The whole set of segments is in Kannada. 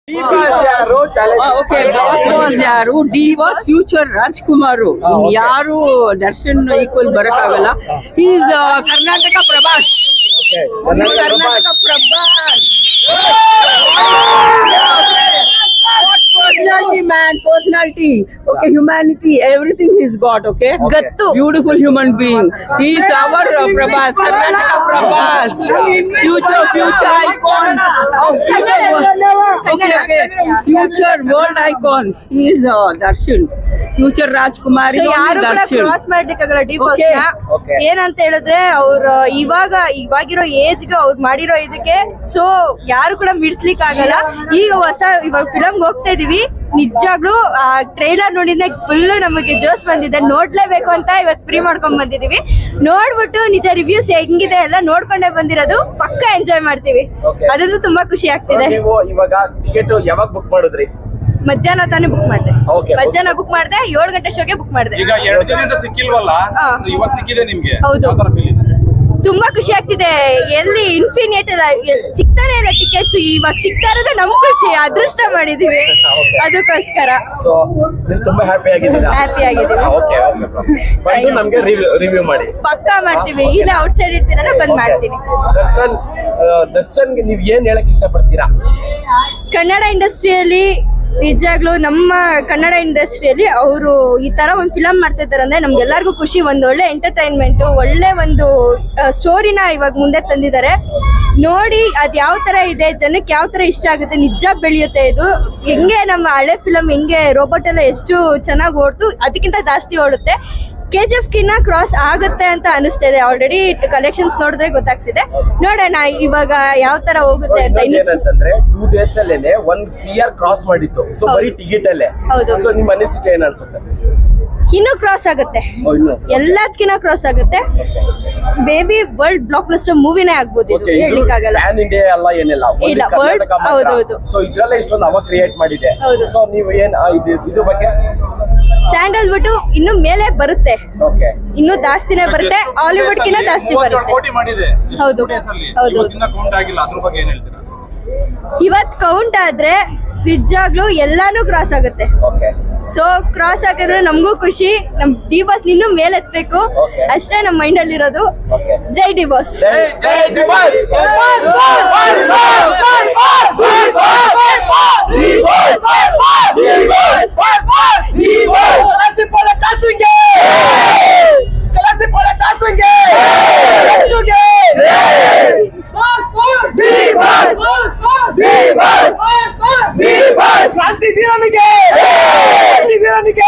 ಯಾರು ಚಾಲೆಂಜ್ ಓಕೆ ಬಾಸ್ ವಾಸ್ ಯಾರು ಡಿ ವಾಸ್ ಫ್ಯೂಚರ್ ರಾಜ್ಕುಮಾರ್ ಹಾ, okay. ಯಾರು ದರ್ಶನ್ ಈಕ್ವಲ್ ಬರಕ್ಕಾಗಲ್ಲ is Karnataka Prabhas Karnataka Prabhas personality man personality okay humanity everything he's got okay Okay. gattu beautiful human being he is our uh, prabhas karnataka prabhas future future icon of future world okay okay future world icon he is uh, darshan future rajkumar so is only ಯಾರು ಕೂಡ darshan ಕ್ರಾಸ್ ಮಾಡ್ಲಿಕ್ಕಾಗಲ್ಲ ಡಿ ಬಾಸ್ Okay. ನ Okay. ಏನಂತ ಹೇಳಿದ್ರೆ ಅವ್ರ ಇವಾಗ ಇವಾಗಿರೋ ಏಜ್ ಗೆ ಅವ್ರು ಮಾಡಿರೋ ಇದಕ್ಕೆ ಸೊ ಯಾರು ಕೂಡ ಮಿಡ್ಸ್ಲಿಕ್ ಆಗಲ್ಲ ಈಗ ಹೊಸ ಇವಾಗ ಫಿಲಮ್ ಹೋಗ್ತಾ ಇದೀವಿ ನಿಜಾಗ್ಲೂ ಆ ಟ್ರೈಲರ್ ನೋಡಿದ್ರೆ ಫುಲ್ ನಮಗೆ ಜೋಸ್ ಬಂದಿದೆ ನೋಡ್ಲೇಬೇಕು ಅಂತ ಇವತ್ತು ಫ್ರೀ ಮಾಡ್ಕೊಂಡ್ ಬಂದಿದೀವಿ ನೋಡ್ಬಿಟ್ಟು ನಿಜ ರಿವ್ಯೂಸ್ ಹೆಂಗಿದೆ ಎಲ್ಲ ನೋಡ್ಕೊಂಡೇ ಬಂದಿರೋದು ಪಕ್ಕ ಎಂಜಾಯ್ ಮಾಡ್ತೀವಿ Okay. ಅದಂತೂ ತುಂಬಾ ಖುಷಿ ಆಗ್ತಿದೆ ನೀವು ಇವಾಗ ಟಿಕೆಟ್ ಯಾವಾಗ ಬುಕ್ ಮಾಡಿದ್ರಿ ಮಧ್ಯಾಹ್ನ ತಾನೇ ಬುಕ್ ಮಾಡಿದೆ Okay. ಮಧ್ಯಾಹ್ನ ಬುಕ್ ಮಾಡಿದೆ ಏಳು ಗಂಟೆ ಶೋಗೆ ಬುಕ್ ಮಾಡಿದೆ ಈಗ ಎರಡು ದಿನದಿಂದ ಸಿಕ್ಕಿಲ್ವಲ್ಲ ಹಾ. ಇವತ್ ಸಿಕ್ಕಿದೆ ನಿಮ್ಗೆ ಹೌದು. ಯಾವ ತರ ಫೀಲ್ ಇದೆ ತುಂಬಾ ಖುಷಿ ಆಗ್ತಿದೆ ಎಲ್ಲಿ ಇನ್ಫಿನಿಟ್ ಸಿಗ್ತಾನೆ ಇಲ್ಲ ಟಿಕೆಟ್ಸ್ ಇವಾಗ ಸಿಗ್ತಾ ಇರೋದೇ ನಮ್ ಖುಷಿ ಅದೃಷ್ಟ ಮಾಡಿದೀವಿ Okay. ಅದಕ್ಕೋಸ್ಕರ ಸೊ ನೀವು ತುಂಬಾ ಹ್ಯಾಪಿ ಆಗಿದ್ದೀರಾ Happy ಆಗಿದ್ದೀವಿ. ಓಕೆ ಓಕೆ ಬಂದು ನಮ್ಗೆ ರಿವ್ಯೂ ಮಾಡಿ ಪಕ್ಕಾ ಮಾಡ್ತೀವಿ ಇಲ್ಲ ಔಟ್ ಸೈಡ್ ಇರ್ತೀರಲ್ಲ ಬಂದ್ Okay. ಮಾಡ್ತೀನಿ ದರ್ಶನ್ ಆ, ದರ್ಶನ್ಗೆ ನೀವ್ ಏನ್ ಹೇಳಕ್ ಇಷ್ಟಪಡ್ತೀರಾ ಕನ್ನಡ ಇಂಡಸ್ಟ್ರಿಯಲ್ಲಿ ನಿಜಾಗ್ಲೂ ನಮ್ಮ ಕನ್ನಡ ಇಂಡಸ್ಟ್ರಿಯಲ್ಲಿ ಅವರು ಈ ತರ ಒಂದು ಫಿಲಮ್ ಮಾಡ್ತಾ ಇದ್ದಾರೆ ಅಂದ್ರೆ ನಮ್ಗೆಲ್ಲರಿಗೂ ಖುಷಿ ಒಂದು ಒಳ್ಳೆ ಎಂಟರ್ಟೈನ್ಮೆಂಟ್ ಒಳ್ಳೆ ಒಂದು ಸ್ಟೋರಿನ ಇವಾಗ ಮುಂದೆ ತಂದಿದ್ದಾರೆ ನೋಡಿ ಅದ್ ಯಾವ ತರ ಇದೆ ಜನಕ್ಕೆ ಯಾವ ತರ ಇಷ್ಟ ಆಗುತ್ತೆ ನಿಜ ಬೆಳೆಯುತ್ತೆ ಇದು ಹೆಂಗೆ ನಮ್ಮ ಹಳೆ ಫಿಲಮ್ ಹೆಂಗೆ ರೋಬೋಟ್ ಎಲ್ಲ ಎಷ್ಟು ಚೆನ್ನಾಗಿ ಓಡ್ತು ಅದಕ್ಕಿಂತ ಜಾಸ್ತಿ ಓಡುತ್ತೆ ಕೆ ಜಿ ಎಫ್ ಕಿನ್ನ ಕ್ರಾಸ್ ಆಗುತ್ತೆ ಅಂತ ಅನಿಸ್ತಾ ಇದೆ ಆಲ್ರೆಡಿ ಕಲೆಕ್ಷನ್ಸ್ ನೋಡಿದ್ರೆ ಗೊತ್ತಾಗ್ತಿದೆ ನೋಡೋಣ ಇವಾಗ ಯಾವ ತರ ಹೋಗುತ್ತೆ ಅಂತ ಇನ್ನೊಂದ್ ಇನ್ನು ಏನಂತಂದ್ರೆ ಟೂ ಡೇಸ್ ಅಲ್ಲೇನೆ ಒಂದ್ ಸಿ ಆರ್ ಕ್ರಾಸ್ ಮಾಡಿತ್ತು ಸೊ ಹೌದು. ಬರೀ ಟಿಕೆಟ್ ಅಲ್ಲೇ ಹೌದು. ಸೊ ನಿಮ್ ಅನಿಸಿಕೆ ಏನ್ ಅನ್ಸುತ್ತೆ ಇನ್ನೂ ಕ್ರಾಸ್ ಆಗುತ್ತೆ ಓ, ಇನ್ನು ಎಲ್ಲದಕ್ಕಿಂತ ಕ್ರಾಸ್ ಆಗುತ್ತೆ ಬೇಬಿ ವರ್ಲ್ಡ್ ಬ್ಲಾಕ್ ಬಸ್ಟರ್ ಮೂವಿನೇ ಆಗ್ಬೋದು ಇದು Okay, ಇದು ಹೇಳ್ಲಿಕ್ಕಾಗಲ್ಲ ಪ್ಯಾನ್ ಇಂಡಿಯಾ ಎಲ್ಲ ಏನಿಲ್ಲ ಇಲ್ಲ, world- ಹೌದೌದು. ಸೊ ಇದ್ರಲ್ಲ ಇಷ್ಟೊಂದು ಅವ ಕ್ರಿಯೇಟ್ ಮಾಡಿದೆ ಹೌದು. ಸೊ ನೀವು ಏನ್ ಆ, ಇದು ಇದ್ರ ಬಗ್ಗೆ ಸ್ಯಾಂಡಲ್ ಬಿಟ್ಟು ಇನ್ನು ಮೇಲೆ ಬರುತ್ತೆ ಓಕೆ ಇನ್ನೂ ಜಾಸ್ತಿನೇ ಬರುತ್ತೆ ಹಾಲಿವುಡ್ ಕಿನ್ನ ಜಾಸ್ತಿ ಮೂವತ್ತೇಳು ಬರುತ್ತೆ ಕೋಟಿ ಮಾಡಿದೆ ಹೌದು. Two days ಅಲ್ಲಿ. ಹೌದು. ಇವತ್ತಿನ ಕೌಂಟ್ ಆಗಿಲ್ಲ ಅದ್ರ ಬಗ್ಗೆ ಏನ್ ಹೇಳ್ತೀರಾ ಇವತ್ ಕೌಂಟ್ ಆದ್ರೆ ನಿಜಾಗ್ಲೂ ಎಲ್ಲಾನು ಕ್ರಾಸ್ ಆಗುತ್ತೆ ಓಕೆ ಸೊ ಕ್ರಾಸ್ ಆಗಿದ್ರೆ ನಮಗೂ ಖುಷಿ ನಮ್ ಡಿ ಬಾಸ್ ನಿನ್ನೂ ಮೇಲೆ ಎತ್ಬೇಕು Okay. ಅಷ್ಟೇ ನಮ್ಮ ಮೈಂಡ್ ಅಲ್ಲಿ ಇರೋದು ಓಕೆ ಜೈ ಡಿ ಬಾಸ್ ಜೈ ಜೈ ದಿವಾಸ್ ಶಾಂತಿ ವೀರನಿಗೆ ಶಾಂತಿ ವೀರನಿಗೆ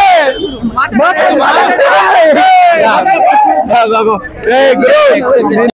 Go, go, go. Hey, go.